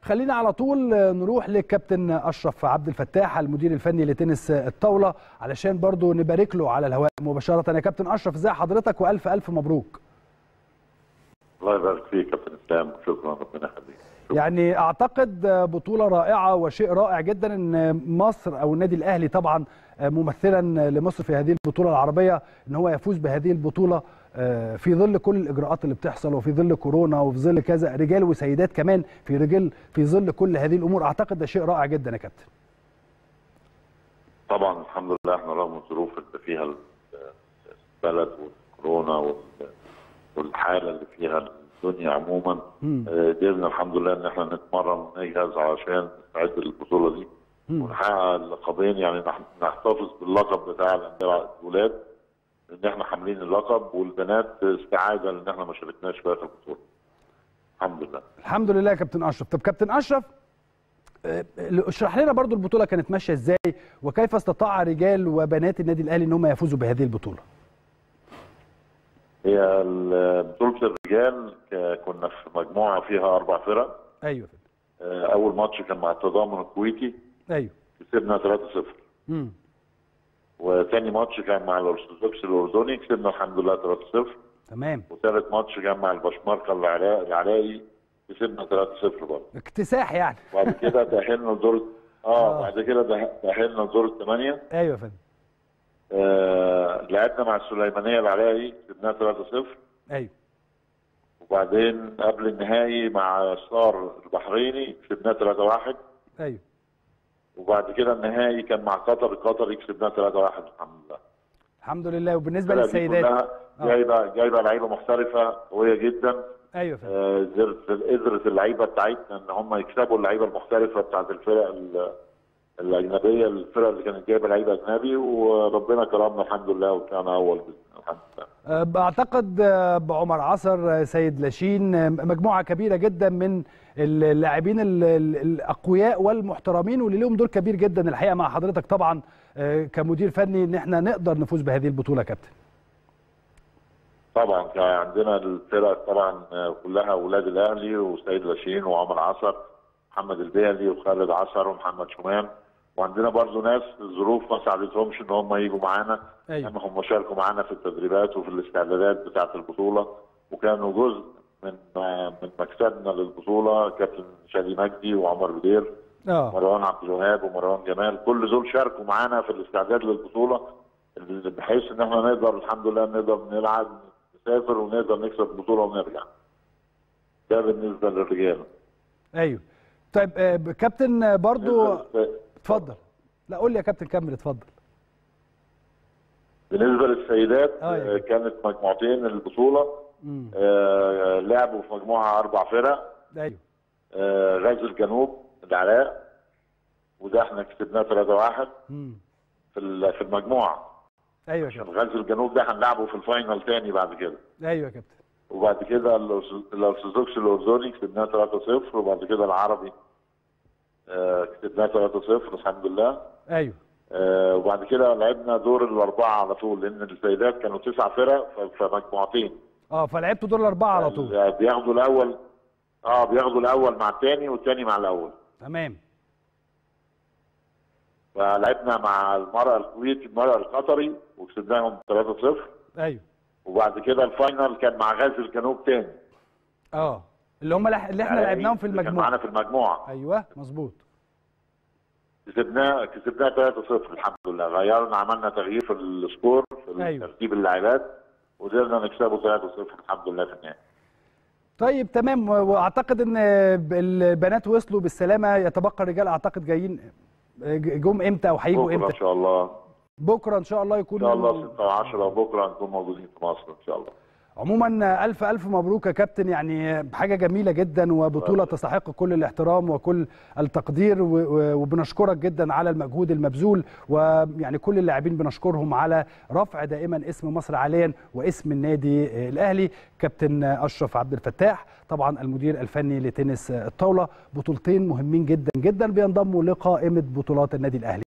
خلينا على طول نروح للكابتن اشرف عبد الفتاح المدير الفني لتنس الطاوله علشان برضو نبارك له على الهواء مباشره يا كابتن اشرف ازي حضرتك والف الف مبروك الله يبارك فيك كابتن اسلام شكرا ربنا يخليك يعني اعتقد بطوله رائعه وشيء رائع جدا ان مصر او النادي الاهلي طبعا ممثلا لمصر في هذه البطوله العربيه ان هو يفوز بهذه البطوله في ظل كل الاجراءات اللي بتحصل وفي ظل كورونا وفي ظل كذا رجال وسيدات كمان في رجال في ظل كل هذه الامور اعتقد ده شيء رائع جدا يا كابتن طبعا الحمد لله احنا رغم الظروف اللي فيها البلد والكورونا والحاله اللي فيها الدنيا عموما قدرنا الحمد لله ان احنا نتمرن ونجهز عشان نستعد للبطوله دي ونحقق اللقبين يعني نحتفظ باللقب بتاع الولاد ان احنا حاملين اللقب والبنات استعاده لان احنا ما شاركناش في اخر البطوله. الحمد لله. الحمد لله يا كابتن اشرف، طب كابتن اشرف اشرح لنا برضو البطوله كانت ماشيه ازاي وكيف استطاع رجال وبنات النادي الاهلي ان هم يفوزوا بهذه البطوله؟ هي بطوله الرجال كنا في مجموعه فيها اربع فرق. ايوه اول ماتش كان مع التضامن الكويتي. ايوه كسبنا 3-0. امم وثاني ماتش كان مع الارثوذكس الاردني كسبنا الحمد لله 3-0 تمام وثالث ماتش كان مع البشمركه العراقي كسبنا 3-0 برضه اكتساح يعني بعد كده تاهلنا لدور اه بعد كده تاهلنا لدور الثمانيه ايوه يا فندم آه لعبنا مع السليمانيه العراقي كسبناها 3-0 ايوه وبعدين قبل النهائي مع ستار البحريني كسبناه 3-1 ايوه وبعد كده النهائي كان مع قطر القطري كسبناه 3-1 الحمد لله الحمد لله وبالنسبه للسيدات جايبه جايبه لعيبه محترفه قويه جدا ايوه قدرت آه قدرت اللعيبه بتاعتنا ان هم يكسبوا اللعيبه المحترفه بتاعت الفرق الاجنبيه الفرق اللي كانت جايبه لعيبه اجنبي وربنا كرمنا الحمد لله وطلعنا اول الحمد لله. بعتقد بعمر عصر سيد لاشين مجموعه كبيره جدا من اللاعبين الاقوياء والمحترمين واللي لهم دور كبير جدا الحقيقه مع حضرتك طبعا كمدير فني ان احنا نقدر نفوز بهذه البطوله كابتن. طبعا كان عندنا الفرق طبعا كلها اولاد الاهلي وسيد لاشين وعمر عصر محمد البيلي وخالد عصر ومحمد شومان وعندنا برضو ناس الظروف ما ساعدتهمش ان هم يجوا معانا أيوة. اما هم شاركوا معانا في التدريبات وفي الاستعدادات بتاعه البطوله وكانوا جزء من من مكسبنا للبطوله كابتن شادي مجدي وعمر بدير اه مروان عبد الوهاب ومروان جمال كل دول شاركوا معانا في الاستعداد للبطوله بحيث ان احنا نقدر الحمد لله نقدر نلعب نسافر ونقدر نكسب البطوله ونرجع ده بالنسبه للرجال ايوه طيب آه كابتن برضو اتفضل لا قول لي يا كابتن كمل اتفضل بالنسبه للسيدات آه يعني. كانت مجموعتين البطوله آه لعبوا في مجموعه اربع فرق ايوه آه غزل الجنوب العراق وده احنا كسبناه 3-1 في في المجموعه ايوه يا كابتن غزل الجنوب ده هنلعبه في الفاينل تاني بعد كده ايوه يا كابتن وبعد كده الارثوذكس الاردني كسبناه 3-0 وبعد كده العربي آه كسبناه 3-0 الحمد لله ايوه آه وبعد كده لعبنا دور الاربعه على طول لان السيدات كانوا تسع فرق في مجموعتين اه فلعبتوا دور الاربعه على طول بياخدوا الاول اه بياخدوا الاول مع الثاني والثاني مع الاول تمام فلعبنا مع المرأة الكويتي المرأة القطري وكسبناهم 3-0 ايوه وبعد كده الفاينل كان مع غزل الجنوب تاني اه اللي هم اللي احنا لعبناهم في المجموعه كان معانا في المجموعه ايوه مظبوط كسبناه كسبناه 3-0 الحمد لله غيرنا عملنا تغيير في السكور في أيوة. ترتيب اللاعبات وقدرنا نكسبه 3-0 الحمد لله في النهايه طيب تمام واعتقد ان البنات وصلوا بالسلامه يتبقى الرجال اعتقد جايين جم امتى او هيجوا بكره امتى ان شاء الله بكره ان شاء الله ان يكونوا شاء الله 6 و10 بكره نكون موجودين في مصر ان شاء الله عموما الف الف مبروك يا كابتن يعني حاجه جميله جدا وبطوله تستحق كل الاحترام وكل التقدير وبنشكرك جدا على المجهود المبذول ويعني كل اللاعبين بنشكرهم على رفع دائما اسم مصر عاليا واسم النادي الاهلي كابتن اشرف عبد الفتاح طبعا المدير الفني لتنس الطاوله بطولتين مهمين جدا جدا بينضموا لقائمه بطولات النادي الاهلي